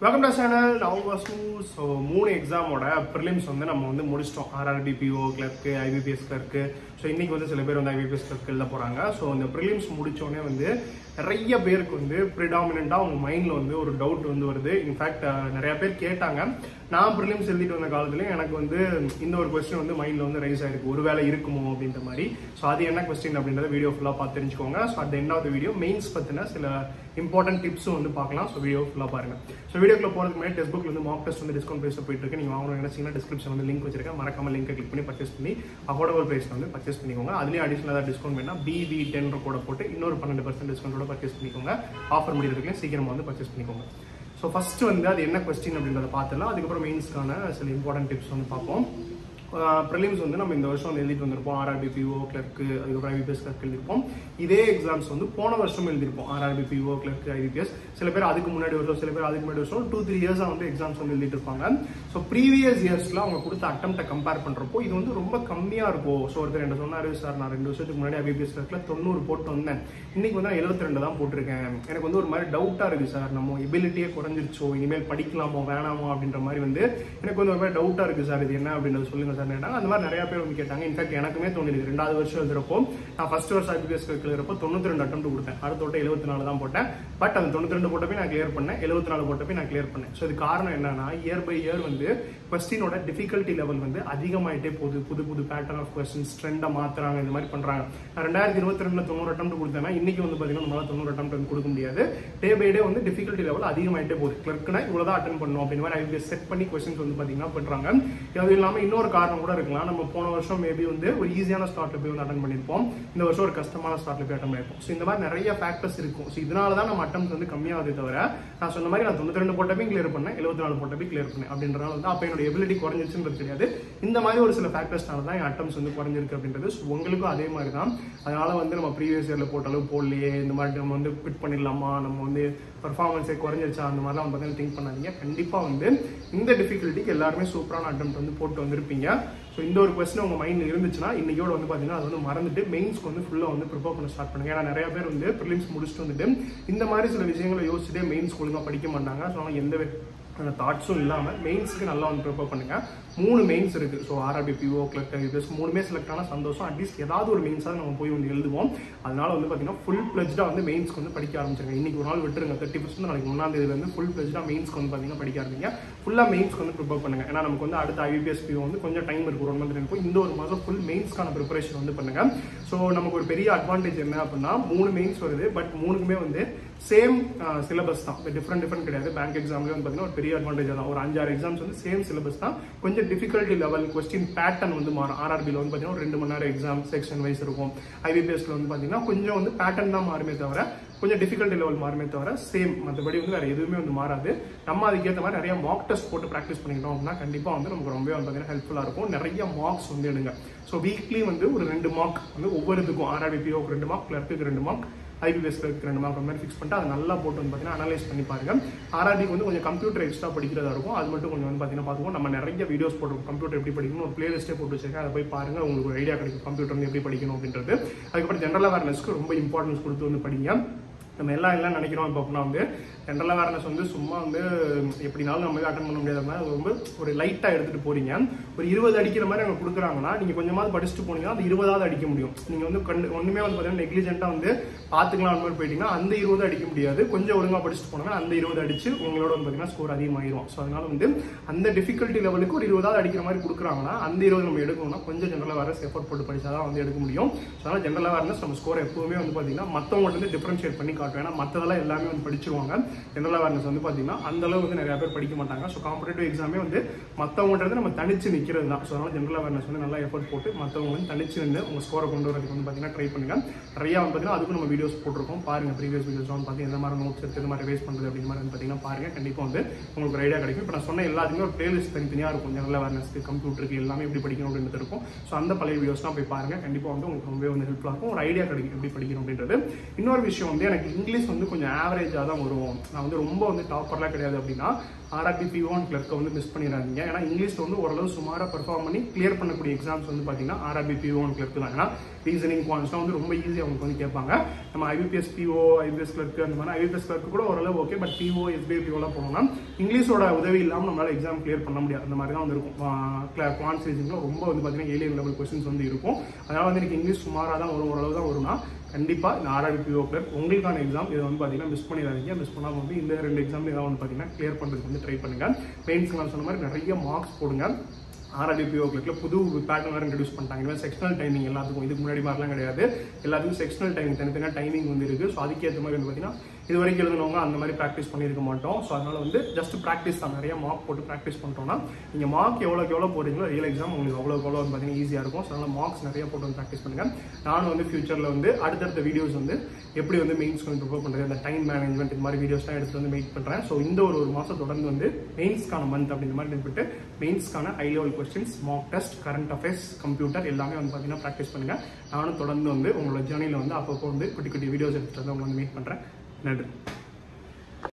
welcome to channel நான் Vasu so மூணு எக்ஸாமோட prelims வந்து நம்ம வந்து முடிச்சிட்டோம் RRB PO clerk IBPS clerk so இன்னைக்கு வந்து சில பேர் வந்து ஐபிபிஎஸ் கிளர்க் எழுத போகிறாங்க ஸோ இந்த ப்ரிலிம்ஸ் முடிச்சோடனே வந்து நிறைய பேருக்கு வந்து ப்ரிடாமினண்ட்டாக அவங்க மைண்டில் வந்து ஒரு டவுட் வந்து வருது இன்ஃபேக்ட் நிறைய பேர் கேட்டாங்க நான் ப்ரிலிம்ஸ் எழுதிட்டு வந்த காலத்துலேயும் எனக்கு வந்து இந்த ஒரு கொஸ்டின் வந்து மைண்டில் வந்து ரைஸ் ஆயிருக்கு ஒருவேளை இருக்குமோ அப்படின்ற மாதிரி ஸோ அது என்ன கொஸ்டின் அப்படின்றத வீடியோ ஃபுல்லாக பார்த்து தெரிஞ்சுக்கோங்க so at end of the video mains பற்றின சில இம்பார்ட்டன்ட் டிப்ஸும் வந்து பார்க்கலாம் ஸோ வீடியோ ஃபுல்லாக பாருங்க ஸோ வீடியோக்குள்ள போகிறதுக்கு முன்னாடி டெஸ்ட் புக்ல வந்து மாக் டெஸ்ட் வந்து டிஸ்கவுண்ட் ப்ரைஸ் போயிட்டு இருக்கு நீங்கள் வாங்கணும் நினைச்சீங்கன்னா டிஸ்கிரிப்ஷன் வந்து லிங்க் வச்சிருக்கேன் மறக்காம லிங்க் கிளிக் பண்ணி பர்ச்சேஸ் பண்ணி அஃபோர்டபுள் ப்ரைஸ்ல வந்து பர்ச்சேஸ் பண்ணிக்கோங்க அதுலேயும் அடிஷனல் ஏதாவது டிஸ்கவுண்ட் வேணா பிவி டென் கூட போட்டு இன்னொரு பன்னெண்டு பர்சன்ட் டிஸ்கவுண்டோட பர்ச்சேஸ் பண்ணிக்கோங்க ஆஃபர் முடிக்கிறதுக்கு சீக்கிரமா வந்து பர்ச்சேஸ் பண்ணிக்கோங்க ஸோ ஃபர்ஸ்ட் வந்து அது என்ன கொஸ்டின் அப்படின்றத பார்த்துலாம் அதுக்கப்புறம் மெயின்ஸ்க்கான சில இம்பார்ட்டன்ட் டிப்ஸ் வந்து பார்ப்போம் ப்ரிலிம்ஸ் வந்து நம்ம இந்த வருஷம் வந்து எழுதிட்டு வந்திருப்போம் ஆர்ஆர்பி பிஓ கிளர்க்கு அதுக்கப்புறம் ஐபிபிஎஸ் கிளர்க் எழுதிருப்போம் இதே எக்ஸாம்ஸ் வந்து போன வருஷம் எழுதிருப்போம் ஆர்ஆர்பி பிஓ கிளர்க் ஐபிபிஎஸ் சில பேர் அதுக்கு முன்னாடி வருஷம் சில பேர் அதுக்கு முன்னாடி வருஷம் டூ த்ரீ இயர்ஸாக வந்து எக்ஸாம்ஸ் வந்து எழுதிட்டு இருப்பாங்க ஸோ ப்ரீவியஸ் இயர்ஸ்ல அவங்க கொடுத்த அட்டம்ப்டை கம்பேர் பண்றப்போ இது வந்து ரொம்ப கம்மியா இருக்கும் ஸோ ஒருத்தர் என்ன சொன்னாரு சார் நான் ரெண்டு வருஷத்துக்கு முன்னாடி ஐபிபிஎஸ் கிளர்க்ல தொண்ணூறு போட்டு வந்தேன் இன்னைக்கு வந்து நான் எழுபத்தி ரெண்டு தான் போட்டிருக்கேன் எனக்கு வந்து ஒரு மாதிரி டவுட்டா இருக்கு சார் நம்ம எபிலிட்டியே குறைஞ்சிருச்சோ இனிமேல் படிக்கலாமோ வேணாமோ அப்படின்ற மாதிரி வந்து எனக்கு வந்து ஒரு மாதிரி டவுட்டா இருக்கு சார் இது என்ன அப்படின்றது சொல்லுங்க சார் கேட்டாங்க அந்த மாதிரி நிறைய பேர் வந்து கேட்டாங்க இன்ஃபேக்ட் எனக்குமே தோணிருக்கு ரெண்டாவது வருஷம் எழுதுறப்போ நான் ஃபர்ஸ்ட் வருஷம் ஐபிஎஸ் எழுதுறப்போ தொண்ணூத்தி ரெண்டு அட்டம் கொடுத்தேன் அடுத்த வட்டம் எழுபத்தி நாலு தான் போட்டேன் பட் அந்த தொண்ணூத்தி ரெண்டு போட்டப்பே நான் கிளியர் பண்ணேன் எழுபத்தி நாலு போட்டப்பே நான் கிளியர் பண்ணேன் ஸோ இது காரணம் என்னன்னா இயர் பை இயர் வந்து கொஸ்டினோட டிஃபிகல்ட்டி லெவல் வந்து அதிகமாயிட்டே போகுது புது புது பேட்டர்ன் ஆஃப் கொஸ்டின்ஸ் ட்ரெண்டை மாத்துறாங்க இந்த மாதிரி பண்றாங்க நான் ரெண்டாயிரத்தி இருபத்தி ரெண்டுல தொண்ணூறு அட்டம் கொடுத்தேன்னா இன்னைக்கு வந்து பாத்தீங்கன்னா நம்மளால தொண்ணூறு அட்டம் வந்து கொடுக்க முடியாது டே பை டே வந்து டிஃபிகல்ட்டி லெவல் அதிகமாயிட்டே போகுது கிளர்க்னா இவ்வளவுதான் அட்டன் பண்ணும் அப்படின்ற மாதிரி ஐபிஎஸ் செட் பண்ணி கொஸ்டின்ஸ் வந்து பாத்தீங்கன்னா பண்றாங்க அது இல்லாம இன்னொரு காரணம் கூட இருக்கலாம் நம்ம போன வருஷம் மேபி வந்து ஒரு ஈஸியான ஸ்டார்ட்ல போய் வந்து அட்டன் பண்ணிருப்போம் இந்த வருஷம் ஒரு கஷ்டமான ஸ்டார்ட்ல போய் அட்டன் பண்ணிருப்போம் ஸோ இந்த மாதிரி நிறைய ஃபேக்டர்ஸ் இருக்கும் ஸோ இதனால தான் நம்ம அட்டம் வந்து கம்மியாகுதே தவிர நான் சொன்ன மாதிரி நான் தொண்ணூத்தி ரெண்டு போட்டப்பையும் கிளியர் பண்ணேன் எழுபத்தி நாலு போட்டப்பையும் கிளியர் பண்ணேன் அப்படின்றனால வந்து அப்போ என்னோட எபிலிட்டி குறைஞ்சிருச்சுன்றது கிடையாது இந்த மாதிரி ஒரு சில ஃபேக்டர்ஸ்னால தான் என் அட்டம்ஸ் வந்து குறைஞ்சிருக்கு அப்படின்றது So, உங்களுக்கும் அதே மாதிரி தான் அதனால வந்து நம்ம ப்ரீவியஸ் இயர்ல போட்ட அளவு போடலையே இந்த மாதிரி நம்ம வந்து குவிட் பண்ணிடலாமா நம்ம வந்து பர்ஃபார்மன்ஸே குறைஞ்சிருச்சா அந்த மாதிரிலாம் வந்து பார்த்தீங்கன்னா திங்க் பண்ணாதீங்க கண்டிப்பா வந்து இந்த டிஃபிகல்ட்டிக்கு எல்லாருமே சூப்பரான அட்டம் வந்து போட்டு வந்திருப்பீங்க ஸோ இந்த ஒரு கொஸ்டின் உங்க மைண்ட்ல இருந்துச்சுன்னா இன்னையோட வந்து பாத்தீங்கன்னா அது வந்து மறந்துட்டு மெயின்ஸ்க்கு வந்து ஃபுல்லா வந்து ப்ரிப்பேர் பண்ண ஸ்டார்ட் பண்ணுங்க ஏன்னா நிறைய பேர் வந்து ப்ரிலிம்ஸ் முடிச்சுட்டு வந்துட்டு இந்த மாதிரி சில விஷயங்களை யோசிச்சுட்டே மெயின்ஸ் ஒழுங்கா படிக்க மாட்டாங்க ஸோ எந்த தாட்ஸும் இல்லாமல் மெயின்ஸ்க்கு நல்லா வந்து ப்ரிப்பேர் பண்ணுங்க மூணு மெயின்ஸ் இருக்கு so RRB PO clerk IBPS மூணுமே செலக்ட் ஆனால் சந்தோஷம் அட்லீஸ்ட் ஏதாவது ஒரு மெயின்ஸாக நம்ம போய் வந்து எழுதுவோம் அதனால வந்து பார்த்தீங்கன்னா ஃபுல் பிளஜ்டாக வந்து மெயின்ஸ்க்கு வந்து படிக்க ஆரம்பிச்சிருங்க இன்னைக்கு ஒரு நாள் விட்டுருங்க தேர்ட்டி பர்சன்ட் நாளைக்கு முன்னாம் தேதி வந்து ஃபுல் பிளஜ்டாக மெயின்ஸ்க்கு வந்து பார்த்தீங்கன்னா படிக்க ஆரம்பிங்க ஃபுல்லாக மெயின்ஸ்க்கு வந்து ப்ரிப்பேர் பண்ணுங்க ஏன்னா நமக்கு வந்து அடுத்த ஐபிஎஸ் பிஓ வந்து கொஞ்சம் டைம் இருக்கும் ஒரு மந்த் இருக்கும் இந்த ஒரு மாதம் ஃபுல் மெயின்ஸ்க்கான ப்ரிப்பரேஷன் வந்து பண்ணுங்க ஸோ நமக்கு ஒரு பெரிய அட்வான்டேஜ் என்ன அப்படின்னா மூணு மெயின்ஸ் வருது பட் மூணுக்குமே வந்து சேம் சிலபஸ் தான் டிஃப்ரெண்ட் டிஃப்ரெண்ட் கிடையாது பேங்க் எக்ஸாம்லேயே வந்து பார்த்தீங்கன்னா ஒரு பெரிய அட்வான்டேஜ் தான் ஒரு அஞ்சாறு எக்ஸாம்ஸ் வந்து சேம் சிலபஸ் தான் கொஞ்சம் டிஃபிகல்ட்டி லெவல் கொஸ்டின் பேட்டர்ன் வந்து மாறும் ஆர்ஆர்பியில் வந்து பார்த்தீங்கன்னா ஒரு ரெண்டு மணி நேரம் எக்ஸாம் செக்ஷன் வைஸ் இருக்கும் ஐபிபிஎஸ்ல வந்து பார்த்தீங்கன்னா கொஞ்சம் வந்து பேட்டர்ன் தான் மாறுமே தவிர கொஞ்சம் டிஃபிகல்ட்டி லெவல் மாறுமே தவிர சேம் மற்றபடி வந்து வேற எதுவுமே வந்து மாறாது நம்ம அதுக்கேற்ற மாதிரி நிறைய மாக் டெஸ்ட் போட்டு ப்ராக்டிஸ் பண்ணிக்கிட்டோம் அப்படின்னா கண்டிப்பாக வந்து நமக்கு ரொம்பவே வந்து பார்த்தீங்கன்னா ஹெல்ப்ஃபுல்லாக இருக்கும் நிறைய மார்க்ஸ் வந்து எடுங்க ஸோ வீக்லி வந்து ஒரு ரெண்டு மார்க் வந்து ஒவ்வொரு இதுக்கும் ஆர்ஆர்பி பிஓக்கு ரெண்டு மார்க் கிளர்க்கு ரெண்டு மார்க் ஐபிஎஸ்ல இருக்கிற ரெண்டு மார்க் மாதிரி ஃபிக்ஸ் பண்ணிட்டு அதை நல்லா போட்டு வந்து பார்த்தீங்கன்னா அனலைஸ் பண்ணி பாருங்க ஆர்ஆர்டிக்கு வந்து கொஞ்சம் கம்ப்யூட்டர் எக்ஸ்ட்ரா படிக்கிறதா இருக்கும் அது மட்டும் கொஞ்சம் வந்து பார்த்தீங்கன்னா பார்த்துக்கோ நம்ம நிறைய வீடியோஸ் போட்டுருக்கோம் கம்ப்யூட்டர் எப்படி படிக்கணும் ஒரு பிளேலிஸ்ட்டே போட்டு வச்சிருக்கேன் அதை போய் பாருங்க உங்களுக்கு ஒரு ஐடியா கிடைக்கும் கம்ப்யூட்டர் வந்து எப்படி படிக்கணும் அப்படின்றது அதுக்கப்புறம் ஜென்ரல் அவேர்னஸ்க்கு ரொம்ப இம்பார்ட்டன்ஸ் கொடுத்து வந்து படிங்க நம்ம எல்லாம் எல்லாம் நினைக்கிறோம் இப்போ அப்படின்னா வந்து ஜென்ரல் அவேர்னஸ் வந்து சும்மா வந்து எப்படினாலும் நம்ம அட்டன் பண்ண முடியாத மாதிரி அது ரொம்ப ஒரு லைட்டாக எடுத்துட்டு போறீங்க ஒரு இருபது அடிக்கிற மாதிரி அவங்க கொடுக்குறாங்கன்னா நீங்கள் கொஞ்சமாவது படிச்சுட்டு போனீங்கன்னா அந்த இருபதாவது அடிக்க முடியும் நீங்கள் வந்து கண்டு ஒன்றுமே வந்து பார்த்தீங்கன்னா நெக்லிஜென்ட்டாக வந்து பார்த்துக்கலாம் அந்த மாதிரி போயிட்டீங்கன்னா அந்த இருபது அடிக்க முடியாது கொஞ்சம் ஒழுங்காக படிச்சுட்டு போனோம்னா அந்த இருபது அடிச்சு உங்களோட வந்து பார்த்தீங்கன்னா ஸ்கோர் அதிகமாகிடும் ஸோ அதனால வந்து அந்த டிஃபிகல்ட்டி லெவலுக்கு ஒரு இருபதாவது அடிக்கிற மாதிரி கொடுக்குறாங்கன்னா அந்த இருபது நம்ம எடுக்கணும்னா கொஞ்சம் ஜென்ரல் அவேர்னஸ் எஃபோர்ட் போட்டு படிச்சாதான் வந்து எடுக்க முடியும் ஸோ அதனால ஜென்ரல் அவேர்னஸ் நம்ம ஸ்கோர் எப்பவுமே வந்து பார்த்தீங்கன்னா மற்றவங்க வந்து டிஃபரன்ஷியேட் பண்ணி காட்டும் ஏன்னா மற்றதெல்லாம் எல்லாமே வந்து படிச்சிருவாங்க ஜென்ரல் அவேர்னஸ் வந்து பார்த்தீங்கன்னா அந்த அளவு வந்து நிறைய பேர் படிக்க மாட்டாங்க ஸோ காம்படேட்டிவ் எக்ஸாமே வந்து மற்றவங்கன்றது நம்ம தனிச்சு நிற்கிறது தான் ஸோ அதனால ஜென்ரல் அவேர்னஸ் வந்து நல்லா எஃபோர்ட் போட்டு மற்றவங்க வந்து தனிச்சு நின்று உங்கள் ஸ்கோரை கொண்டு வரதுக்கு வந்து பார்த்தீங்கன்னா ட்ரை பண்ணுங்க நிறையா வந்து பார்த்தீங்கன்னா அதுக்கும் நம்ம வீடியோஸ் போட்டிருக்கோம் பாருங்க ப்ரீவியஸ் வீடியோஸ் வந்து பார்த்து எந்த மாதிரி நோட்ஸ் எடுத்து எந்த மாதிரி ரிவைஸ் பண்ணுறது அப்படிங்கிற மாதிரி வந்து பார்த்தீங்கன்னா பாருங்க கண்டிப்பாக வந்து உங்களுக்கு ஒரு ஐடியா கிடைக்கும் இப்போ நான் சொன்ன எல்லாத்துக்குமே ஒரு பிளேலிஸ்ட் தனித்தனியாக இருக்கும் ஜென்ரல் அவேர்னஸ்க்கு கம்ப்யூட்டருக்கு எல்லாமே எப்படி படிக்கணும் அப்படின்றது இருக்கும் ஸோ அந்த பழைய வீடியோஸ்லாம் போய் பாருங்க கண்டிப்பாக வந்து உங்களுக்கு ரொம்பவே வந்து ஹெல்ப்ஃபுல்லாக இருக்கும் ஒரு ஐடியா கிடைக்கும் எப்படி படிக்கணும் அப்படின்றது இன்னொரு விஷயம் வந்து எனக்கு இங்கிலீஷ் வந்து கொஞ்சம் ஆவரேஜாக தான் வரும் நான் வந்து ரொம்ப வந்து டாப்பர்லாம் கிடையாது அப்படின்னா ஆர்ஆர்பி பி ஒன் கிளர்க்கை வந்து மிஸ் பண்ணிடாதீங்க ஏன்னா இங்கிலீஷில் வந்து ஓரளவு சுமாராக பெர்ஃபார்ம் பண்ணி கிளியர் பண்ணக்கூடிய எக்ஸாம்ஸ் வந்து பார்த்தீங்கன்னா ஆர்ஆர்பி பி ஒன் கிளர்க்கு தான் ஏன்னா ரீசனிங் குவான்ஸ்லாம் வந்து ரொம்ப ஈஸியாக அவங்க வந்து கேட்பாங்க நம்ம ஐபிபிஎஸ் பிஓ ஐபிஎஸ் கிளர்க்கு அந்த மாதிரி ஐபிஎஸ் கிளர்க்கு கூட ஓரளவு ஓகே பட் பிஓ எஸ்பிஐ பிஓலாம் போனோம்னா இங்கிலீஷோட உதவி இல்லாமல் நம்மளால எக்ஸாம் கிளியர் பண்ண முடியாது அந்த மாதிரி தான் வந்து இருக்கும் குவான்ஸ் ரீசனிங்கில் ரொம்ப வந்து பார்த்தீங்கன்னா ஏலியன் லெவல் கொஸ்டின்ஸ் வந்து இருக்கும் அதனால வந்து எனக்கு இங்கிலீஷ் சுமாராக தான் வரும் ஓரளவு தான் வரும்னா கண்டிப்பாக இந்த ஆர்ஆர்பி பிஓ கிளர்க் உங்களுக்கான எக்ஸாம் இதை வந்து பார்த்தீங்கன்னா மிஸ் பண்ணிடாதீங்க மிஸ் பண்ணாமல் வந்து இந்த ரெண்டு எக்ஸாம் ஏதாவது வந்து பார்த்தீங்கன்னா கிளியர் பண்ணுறதுக்கு வந்து ட்ரை பண்ணுங்க மெயின்ஸ் நான் சொன்ன மாதிரி நிறைய மார்க்ஸ் போடுங்க ஆர்ஆர்டி பிஓ கிளர்க்கில் புது பேட்டர்ன் வேறு இன்ட்ரடியூஸ் பண்ணிட்டாங்க இவன் செக்ஷனல் டைமிங் எல்லாத்துக்கும் இதுக்கு முன்னாடி மாதிரிலாம் கிடையாது எல்லாத்துக்கும் செக்ஷனல் டைமிங் தனித்தனியாக டைமிங் வந்து இருக்குது ஸோ அதுக்கேற்ற மாதிரி வந்து பார்த்தீங்கன்னா இது வரைக்கும் எழுதுனவங்க அந்த மாதிரி ப்ராக்டிஸ் பண்ணியிருக்க மாட்டோம் ஸோ அதனால வந்து ஜஸ்ட் ப்ராக்டிஸ் தான் நிறைய மார்க் போட்டு ப்ராக்டிஸ் பண்ணிட்டோம்னா நீங்கள் மார்க் எவ்வளோக்கு எவ்வளோ போடுறீங்களோ ரியல் எக்ஸாம் உங்களுக்கு அவ்வளோக்கு எவ்வளோ வந்து பார்த்தீங்கன்னா ஈஸியாக இருக்கும் ஸோ அதனால் மார்க்ஸ் நிறைய போட்டு வந்து ப்ராக்டிஸ் பண்ணுங்க நானும் வந்து ஃபியூச்சரில் வந்து அடுத்தடுத்த வீடியோஸ் வந்து எப்படி வந்து மெயின்ஸ் வந்து ப்ரிப்பேர் பண்ணுறது அந்த டைம் மேனேஜ்மெண்ட் இந்த மாதிரி வீடியோஸ்லாம் எடுத்து வந்து வெயிட் பண்ணுறேன் ஸோ இந்த ஒரு ஒரு மாதம் தொடர்ந்து வந்து மெயின்ஸ்க்கான மந்த் அப்படின்ற மாதிரி நினைப்பிட்டு மெயின்ஸ்க்கான high level questions mark test current affairs computer எல்லாமே வந்து பார்த்தீங்கன்னா ப்ராக்டிஸ் பண்ணுங்க நானும் தொடர்ந்து வந்து உங்களோட ஜேர்னியில் வந்து அப்பப்போ வந்து குட்டி குட்டி வீடியோஸ் எடுத்துகிட்டு வந்து உங்களை வந்து மீட் பண்ணுறேன் நன்றி